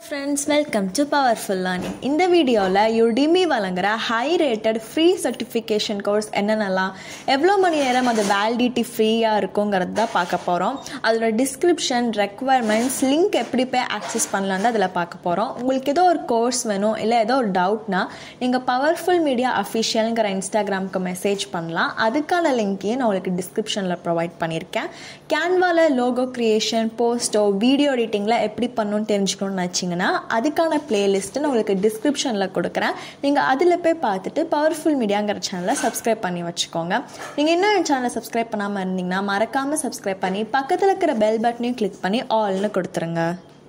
friends welcome to powerful learning இந்த வீடியோவில் Udemy வழங்குற high rated free certification course என்னென்னலாம் எவ்வளோ மணி நேரம் அது வேலிடிட்டி ஃப்ரீயாக இருக்குங்கிறது தான் பார்க்க போகிறோம் அதோட டிஸ்கிரிப்ஷன் ரெக்குவயர்மெண்ட்ஸ் லிங்க் எப்படி போய் ஆக்சஸ் பண்ணலான்னு அதில் பார்க்க போகிறோம் உங்களுக்கு ஏதோ ஒரு கோர்ஸ் வேணும் இல்லை ஏதோ ஒரு டவுட்னா நீங்கள் பவர்ஃபுல் மீடியா அஃபிஷியலுங்கிற இன்ஸ்டாகிராமுக்கு மெசேஜ் பண்ணலாம் அதுக்கான லிங்க்கையும் நான் உங்களுக்கு டிஸ்கிரிப்ஷனில் ப்ரொவைட் பண்ணியிருக்கேன் கேன்வாவில் லோகோ க்ரியேஷன் போஸ்டோ வீடியோ எடிட்டிங்கில் எப்படி பண்ணணும்னு தெரிஞ்சுக்கணும்னு வச்சிங்கன்னா அதுக்கான பிளேலிஸ்ட்டு நான் உங்களுக்கு டிஸ்கிரிப்ஷனில் கொடுக்குறேன் நீங்கள் அதில் போய் பார்த்துட்டு பவர்ஃபுல் மீடியாங்கிற சேனலை சப்ஸ்கிரைப் பண்ணி வச்சுக்கோங்க நீங்கள் இன்னும் என் சேனலை சப்ஸ்கிரைப் பண்ணாமல் இருந்தீங்கன்னா மறக்காமல் சப்ஸ்கிரைப் பண்ணி பக்கத்தில் இருக்கிற பெல் பட்டனையும் கிளிக் பண்ணி ஆல்னு கொடுத்துருங்க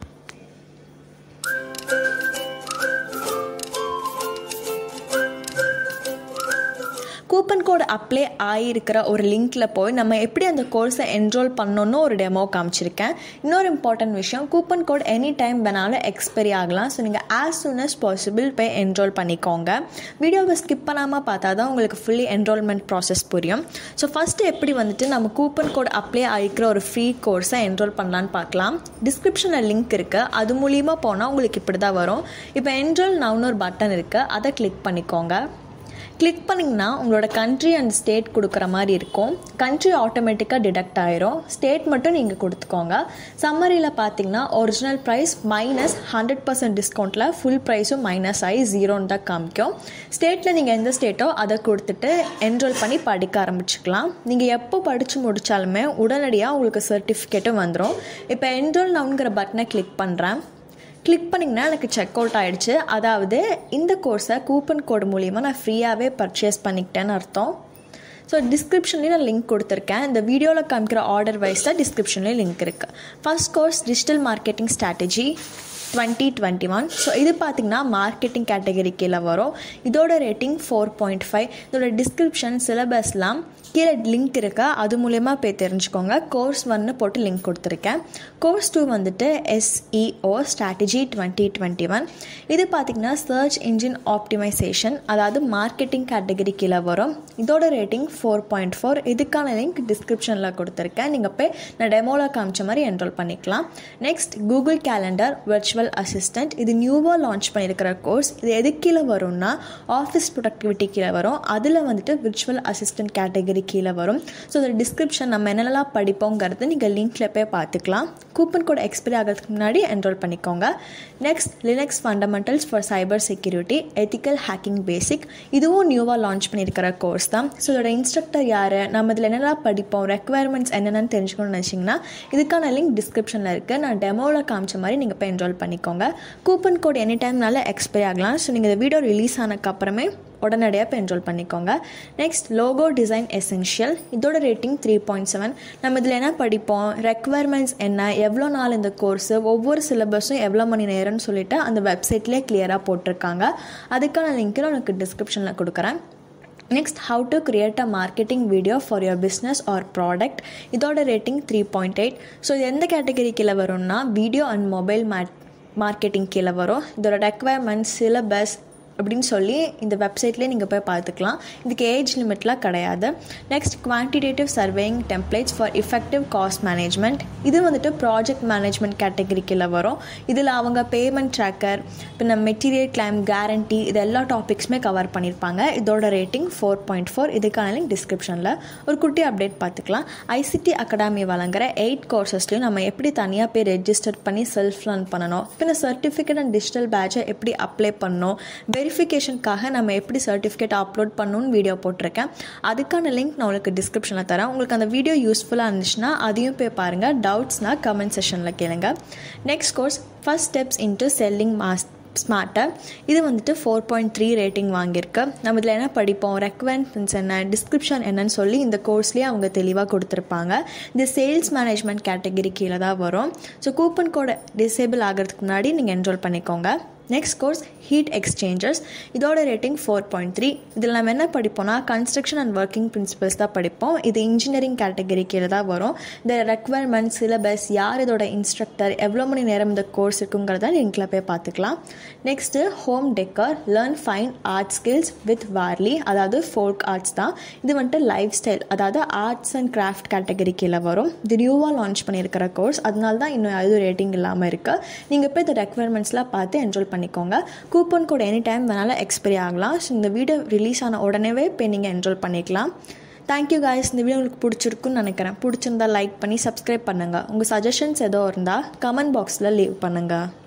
கூப்பன் கோடு அப்ளை ஆகியிருக்கிற ஒரு லிங்க்கில் போய் நம்ம எப்படி அந்த கோர்ஸை என்ரோல் பண்ணணும்னு ஒரு டெமோ காமிச்சிருக்கேன் இன்னொரு இம்பார்ட்டன்ட் விஷயம் கூப்பன் கோட் எனி டைம் வேணாலும் எக்ஸ்பைரி ஆகலாம் ஸோ நீங்கள் ஆஸ் சூன் அஸ் பாசிபிள் போய் என்ரோல் பண்ணிக்கோங்க வீடியோவை ஸ்கிப் பண்ணாமல் பார்த்தா தான் உங்களுக்கு ஃபுல்லி என்ரோல்மெண்ட் ப்ராசஸ் புரியும் ஸோ ஃபஸ்ட்டு எப்படி வந்துட்டு நம்ம கூப்பன் கோட் அப்ளை ஆகிக்கிற ஒரு ஃப்ரீ கோர்ஸை என்ரோல் பண்ணலான்னு பார்க்கலாம் டிஸ்கிரிப்ஷனில் லிங்க் இருக்குது அது மூலியமாக போனால் உங்களுக்கு இப்படி தான் வரும் இப்போ என்ரோல் நவுன்னு ஒரு பட்டன் இருக்குது அதை கிளிக் பண்ணிக்கோங்க கிளிக் பண்ணிங்கன்னா உங்களோட கண்ட்ரி அண்ட் ஸ்டேட் கொடுக்குற மாதிரி இருக்கும் கண்ட்ரி ஆட்டோமேட்டிக்காக டிடக்ட் ஆயிரும் ஸ்டேட் மட்டும் நீங்கள் கொடுத்துக்கோங்க சம்மரியில் பார்த்தீங்கன்னா original price minus hundred percent டிஸ்கவுண்ட்டில் ஃபுல் ப்ரைஸும் மைனஸ் ஆகி ஜீரோன்னு தான் காமிக்கும் ஸ்டேட்டில் நீங்கள் எந்த ஸ்டேட்டோ அதை கொடுத்துட்டு என்ரோல் பண்ணி படிக்க ஆரம்பிச்சுக்கலாம் நீங்கள் எப்போ படித்து முடித்தாலுமே உடனடியாக உங்களுக்கு சர்டிஃபிகேட்டும் வந்துடும் இப்போ என்ரோல் நவுங்கிற பட்டனை கிளிக் பண்ணுறேன் கிளிக் பண்ணிங்கன்னா எனக்கு செக் அவுட் ஆகிடுச்சு அதாவது இந்த கோர்ஸை கூப்பன் கோடு மூலிமா நான் ஃப்ரீயாகவே பர்ச்சேஸ் பண்ணிக்கிட்டேன்னு அர்த்தம் ஸோ டிஸ்கிரிப்ஷன்லேயும் நான் லிங்க் கொடுத்துருக்கேன் இந்த வீடியோவில் காமிக்கிற ஆர்டர் வைஸ் தான் டிஸ்கிரிப்ஷன்லேயும் லிங்க் இருக்குது first course digital marketing strategy twenty twenty one so இது பார்த்திங்கன்னா மார்க்கெட்டிங் கேட்டகரி கீழே வரும் இதோட ரேட்டிங் ஃபோர் பாயிண்ட் ஃபைவ் இதோட டிஸ்கிரிப்ஷன் சிலபஸ்லாம் கீழே லிங்க் இருக்கா அது மூலயமா போய் தெரிஞ்சுக்கோங்க கோர்ஸ் ஒன்னு போட்டு லிங்க் கொடுத்துருக்கேன் கோர்ஸ் டூ வந்துட்டு SEO strategy twenty twenty one இது பார்த்திங்கன்னா சர்ச் இன்ஜின் ஆப்டிமைசேஷன் அதாவது மார்க்கெட்டிங் கேட்டகரி கீழே வரும் இதோட ரேட்டிங் ஃபோர் பாயிண்ட் ஃபோர் இதுக்கான லிங்க் டிஸ்கிரிப்ஷனில் கொடுத்துருக்கேன் நீங்கள் போய் நான் டெமோவில் காமிச்ச மாதிரி என்ரோல் பண்ணிக்கலாம் next Google calendar virtual assistant இது நியூவாக லான்ச் பண்ணியிருக்கிற கோர்ஸ் இது எது கீழே வரும்னா ஆஃபீஸ் ப்ரொடக்டிவிட்டி கீழே வரும் அதில் வந்துட்டு விர்ச்சுவல் அசிஸ்டன்ட் கேட்டகரி கீழே வரும் ஸோ அதோட டிஸ்கிரிப்ஷன் நம்ம என்னென்னலாம் படிப்போங்கிறது நீங்கள் லிங்க்கில் போய் பார்த்துக்கலாம் கூப்பன் கோட் எக்ஸ்பைரி ஆகிறதுக்கு முன்னாடி என்ரோல் பண்ணிக்கோங்க next Linux fundamentals for cyber security ethical hacking basic இதுவும் நியூவாக லான்ச் பண்ணியிருக்கிற கோர்ஸ் தான் ஸோ இதோட இன்ஸ்ட்ரக்டர் யார் நம்ம இதில் என்னெல்லாம் படிப்போம் ரெக்குவயர்மெண்ட்ஸ் என்னென்னு தெரிஞ்சுக்கணும்னு நினச்சிங்கன்னா இதுக்கான லிங்க் டிஸ்கிரிப்ஷனில் இருக்குது நான் டெமோவில் காமிச்ச மாதிரி நீங்கள் போய் என்ரோல் பண்ணிக்கோங்க கூப்பன் கோட் எனி டைம்னால எக்ஸ்பைரி ஆகலாம் ஸோ நீங்கள் இந்த வீடியோ ரிலீஸ் ஆனதுக்கப்புறமே உடனடியாக இப்போ என்ரோல் பண்ணிக்கோங்க நெக்ஸ்ட் லோகோ டிசைன் எசென்ஷியல் இதோட ரேட்டிங் த்ரீ பாயிண்ட் செவன் நம்ம இதில் என்ன படிப்போம் ரெக்குவயர்மெண்ட்ஸ் என்ன எவ்வளோ நாள் இந்த கோர்ஸு ஒவ்வொரு சிலபஸும் எவ்வளோ மணி நேரம்னு சொல்லிட்டு அந்த வெப்சைட்லேயே கிளியராக போட்டிருக்காங்க அதுக்கான லிங்க்கு நான் உனக்கு டிஸ்கிரிப்ஷனில் கொடுக்குறேன் next how to create a marketing video for your business or product இதோட rating three point eight so இது எந்த கேட்டகரி கீழே வரும்னா வீடியோ அண்ட் மொபைல் மார்க்கெட்டிங் கீழே வரும் இதோட ரெக்குவயர்மெண்ட்ஸ் சிலபஸ் அப்படின்னு சொல்லி இந்த வெப்சைட்லேயே நீங்கள் போய் பார்த்துக்கலாம் இதுக்கு ஏஜ் லிமிட்லாம் கிடையாது next quantitative surveying templates for effective cost management இது வந்துட்டு ப்ராஜெக்ட் மேனேஜ்மெண்ட் கேட்டகரிக்கில் வரும் இதில் அவங்க பேமெண்ட் ட்ராக்கர் பின்ன மெட்டீரியல் கிளைம் கேரண்டி இது எல்லா டாபிக்ஸுமே கவர் பண்ணியிருப்பாங்க இதோட ரேட்டிங் ஃபோர் பாயிண்ட் ஃபோர் இதுக்கான லிங்க் டிஸ்கிரிப்ஷனில் ஒரு குட்டி அப்டேட் பார்த்துக்கலாம் ஐசிடி அகாடமி வழங்குற எயிட் கோர்சஸ்லையும் நம்ம எப்படி தனியாக போய் ரெஜிஸ்டர் பண்ணி செல்ஃப் லேர்ன் பண்ணணும் பின்ன சர்டிஃபிகேட் அண்ட் டிஜிட்டல் பேட்சை எப்படி அப்ளை பண்ணணும் வெரிஃபிகேஷனுக்காக நம்ம எப்படி சர்டிஃபிகேட் அப்லோட் பண்ணணும்னு வீடியோ போட்டிருக்கேன் அதுக்கான லிங்க் நான் உங்களுக்கு டிஸ்கிரிப்ஷனில் தரேன் உங்களுக்கு அந்த வீடியோ யூஸ்ஃபுல்லாக இருந்துச்சுன்னா அதையும் போய் பாருங்கள் டவுட்ஸ்னால் கமெண்ட் செஷனில் கேளுங்க next course first steps into selling mass ஸ்மார்ட்டை இது வந்துட்டு ஃபோர் பாயிண்ட் த்ரீ ரேட்டிங் வாங்கியிருக்கு நம்ம இதில் என்ன படிப்போம் ரெக்குவயர்மெண்ட்ஸ் என்ன டிஸ்கிரிப்ஷன் என்னன்னு சொல்லி இந்த கோர்ஸ்லேயே அவங்க தெளிவாக கொடுத்துருப்பாங்க இந்த சேல்ஸ் மேனேஜ்மெண்ட் கேட்டகரி கீழே தான் வரும் ஸோ கூப்பன் கோடை டிசேபிள் ஆகிறதுக்கு முன்னாடி நீங்கள் என்ரோல் பண்ணிக்கோங்க நெக்ஸ்ட் கோர்ஸ் ஹீட் எக்ஸ்சேஞ்சர்ஸ் இதோட ரேட்டிங் ஃபோர் பாயிண்ட் த்ரீ இதில் நம்ம என்ன படிப்போம்னா கன்ஸ்ட்ரக்ஷன் அண்ட் ஒர்க்கிங் பிரின்சிபல்ஸ் தான் படிப்போம் இது இன்ஜினியரிங் கேட்டகரி கீழே தான் வரும் இந்த ரெக்குவயர்மெண்ட் சிலபஸ் யார் இதோட இன்ஸ்ட்ரக்டர் எவ்வளோ மணி நேரம் இந்த கோர்ஸ் இருக்குங்கிறத லிங்க்கில் போய் பார்த்துக்கலாம் next home decor learn fine art skills with Warli அதாவது ஃபோல்க் ஆர்ட்ஸ் தான் இது வந்துட்டு லைஃப் ஸ்டைல் அதாவது ஆர்ட்ஸ் அண்ட் கிராஃப்ட் கேட்டகரி கீழே வரும் இது நியூவாக லான்ச் பண்ணியிருக்கிற கோர்ஸ் அதனால தான் இன்னும் எதுவும் ரேட்டிங் இல்லாமல் இருக்குது நீங்கள் போய் இந்த ரெக்குவயர்மெண்ட்ஸ்லாம் பார்த்து என்ரோல் பண்ணிக்கோங்க கூப்பன் கோட் எனி டைம் வேணாலும் எக்ஸ்பைரி ஆகலாம் ஸோ இந்த வீடியோ ரிலீஸ் ஆன உடனேவே போய் நீங்கள் என்ரோல் பண்ணிக்கலாம் தேங்க்யூ காய்ஸ் இந்த வீடியோ உங்களுக்கு பிடிச்சிருக்குன்னு நினைக்கிறேன் பிடிச்சிருந்தா லைக் பண்ணி சப்ஸ்கிரைப் பண்ணுங்கள் உங்கள் சஜஷன்ஸ் ஏதோ இருந்தால் கமெண்ட் பாக்ஸில் லீவ் பண்ணுங்கள்